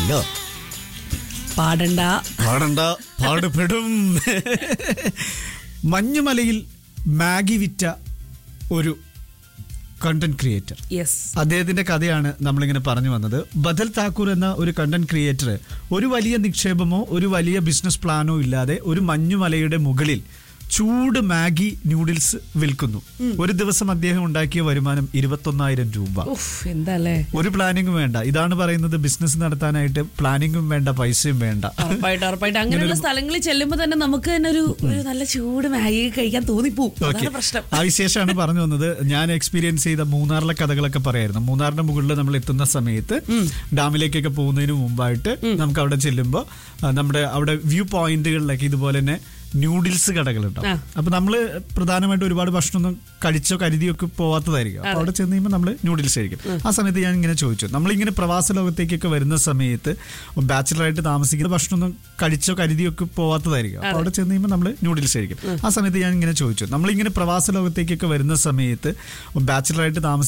പാടില്ലല്ലോ പാടണ്ട പാടണ്ട പാടുപെടും മഞ്ഞുമലയിൽ മാഗി വിറ്റ ഒരു കണ്ടന്റ് ക്രിയേറ്റർ യെസ് അദ്ദേഹത്തിന്റെ കഥയാണ് നമ്മളിങ്ങനെ പറഞ്ഞു വന്നത് ബദൽ താക്കൂർ എന്ന ഒരു കണ്ടന്റ് ക്രിയേറ്റർ ഒരു വലിയ നിക്ഷേപമോ ഒരു വലിയ ബിസിനസ് പ്ലാനോ ഇല്ലാതെ ഒരു മഞ്ഞുമലയുടെ മുകളിൽ ചൂട് മാഗി ന്യൂഡിൽസ് വിൽക്കുന്നു ഒരു ദിവസം അദ്ദേഹം ഉണ്ടാക്കിയ വരുമാനം ഇരുപത്തൊന്നായിരം രൂപ ഉഫ് എന്താല്ലേ ഒരു പ്ലാനിങ്ങും വേണ്ട ഇതാണ് പറയുന്നത് ബിസിനസ് നടത്താനായിട്ട് പ്ലാനിങ്ങും വേണ്ട പൈസയും വേണ്ട ഉറപ്പായിട്ട് ഉറപ്പായിട്ട് അങ്ങനെയുള്ള സ്ഥലങ്ങളിൽ ചെല്ലുമ്പോൾ തന്നെ നമുക്ക് തന്നെ ഒരു ഒരു നല്ല ചൂട് മാഗി കഴിക്കാൻ തോന്നിപ്പോവും ഓക്കെ അതാണ് പ്രശ്നം ആ വിശേഷമാണ് പറഞ്ഞു വന്നത് ഞാൻ എക്സ്പീരിയൻസ് ചെയ്ത മൂന്നാറിലെ കഥകളൊക്കെ പറയായിരുന്നു മൂന്നാറിന്റെ മുകളിൽ നമ്മൾ എത്തുന്ന സമയത്ത് ഡാമിലേക്കൊക്കെ പോകുന്നതിന് മുമ്പായിട്ട് നമുക്ക് അവിടെ ചെല്ലുമ്പോൾ നമ്മുടെ അവിടെ വ്യൂ പോയിന്റുകളിലൊക്കെ ഇതുപോലെ തന്നെ ന്യൂഡിൽസ് കടകളുണ്ടാവും ആ. അപ്പൊ നമ്മള് പ്രധാനമായിട്ട് ഒരുപാട് ഭക്ഷണമൊന്നും കഴിച്ചോ കരുതിയോ ഒക്കെ പോവാത്തതായിരിക്കും അപ്പൊ അവിടെ ചെന്ന് കഴിയുമ്പോൾ നമ്മൾ ന്യൂഡിൽസ് കഴിക്കും ആ സമയത്ത് ഞാൻ ഇങ്ങനെ ചോദിച്ചു നമ്മളിങ്ങനെ പ്രവാസ ലോകത്തേക്കൊക്കെ വരുന്ന സമയത്ത് ബാച്ചിലറായിട്ട് താമസിക്കുന്ന ഭക്ഷണമൊന്നും കഴിച്ചോ കരുതിയോ ഒക്കെ പോവാത്തതായിരിക്കും അപ്പൊ അവിടെ ചെന്ന് കഴിയുമ്പോൾ നമ്മൾ ന്യൂഡിൽസ് കഴിക്കും ആ സമയത്ത് ഞാൻ ഇങ്ങനെ ചോദിച്ചു നമ്മളിങ്ങനെ പ്രവാസ ലോകത്തേക്കൊക്കെ വരുന്ന സമയത്ത് ബാച്ചിലറായിട്ട് താമസിക്കുന്ന